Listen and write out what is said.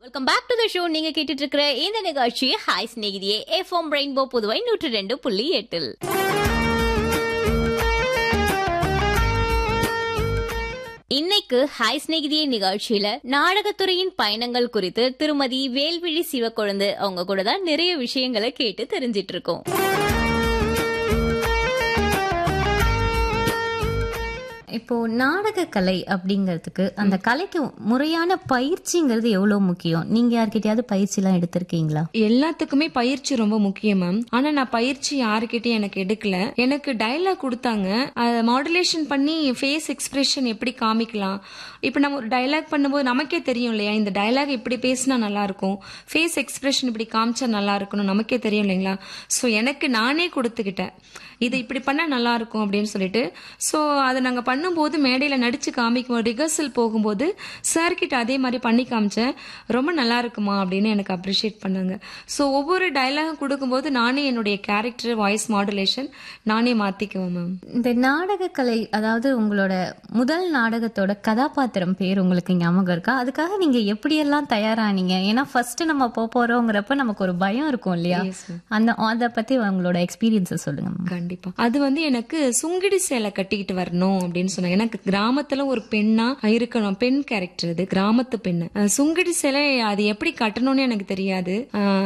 Welcome back to the show நீங்க கேட்டுட்டு இருக்கிற இந்த நிகழ்ச்சி ஹாய் ஸ்நேகிதியே எஃப்எம் ரெயின்போ புதுவை நூற்று ரெண்டு புள்ளி எட்டில் இன்னைக்கு ஹாய் ஸ்நேகிதியே நிகழ்ச்சியில நாடகத்துறையின் பயணங்கள் குறித்து திருமதி வேல்விழி சிவக்கொழுந்து அவங்க கூட தான் நிறைய விஷயங்களை கேட்டு தெரிஞ்சிட்டு இருக்கோம் இப்போ நாடக கலை அப்படிங்கிறதுக்கு அந்த கலைக்கு முறையான பயிற்சிங்கிறது எவ்வளவு முக்கியம் நீங்க யார்கிட்டயாவது பயிற்சி எல்லாம் எடுத்திருக்கீங்களா எல்லாத்துக்குமே பயிற்சி ரொம்ப முக்கியம் மேம் ஆனா நான் பயிற்சி யாருக்கிட்டையும் எனக்கு எடுக்கல எனக்கு டயலாக் கொடுத்தாங்க அதை மாடுலேஷன் பண்ணி ஃபேஸ் எக்ஸ்பிரஷன் எப்படி காமிக்கலாம் இப்போ நம்ம ஒரு டயலாக் பண்ணும்போது நமக்கே தெரியும் இல்லையா இந்த டயலாக் இப்படி பேசினா நல்லா இருக்கும் ஃபேஸ் எக்ஸ்பிரஷன் இப்படி காமிச்சா நல்லா இருக்கணும் நமக்கே தெரியும் இல்லைங்களா ஸோ எனக்கு நானே கொடுத்துக்கிட்டேன் இது இப்படி பண்ணா நல்லா இருக்கும் அப்படின்னு சொல்லிட்டு ஸோ அதை நாங்கள் பண்ணும்போது மேடையில் நடிச்சு காமிக்கும் ரிஹர்சல் போகும்போது சார் கிட்ட அதே மாதிரி பண்ணி காமிச்சேன் ரொம்ப நல்லா இருக்குமா அப்படின்னு எனக்கு அப்ரிஷியேட் பண்ணாங்க ஸோ ஒவ்வொரு டயலாகும் கொடுக்கும்போது நானே என்னுடைய கேரக்டர் வாய்ஸ் மாடுலேஷன் நானே மாத்திக்குவேன் மேம் இந்த நாடக கலை அதாவது உங்களோட முதல் நாடகத்தோட கதாபாத்திரம் பேர் உங்களுக்கு ஞாபகம் இருக்கா அதுக்காக நீங்க எப்படியெல்லாம் தயாரானீங்க ஏன்னா ஃபர்ஸ்ட் நம்ம போக போறோங்கிறப்ப நமக்கு ஒரு பயம் இருக்கும் இல்லையா Yes, ma'am. அந்த அதை பத்தி உங்களோட எக்ஸ்பீரியன்ஸை சொல்லுங்க ma'am. கண்டிப்பா அது வந்து எனக்கு சுங்கிடி சேலை கட்டிக்கிட்டு வரணும் அப்படின்னு சொன்னாங்க எனக்கு கிராமத்துல ஒரு பெண்ணா இருக்கணும் பெண் கேரக்டர் அது கிராமத்து பெண்ணு அஹ் சுங்கிடி சேலை அது எப்படி கட்டணும்னு எனக்கு தெரியாது அஹ்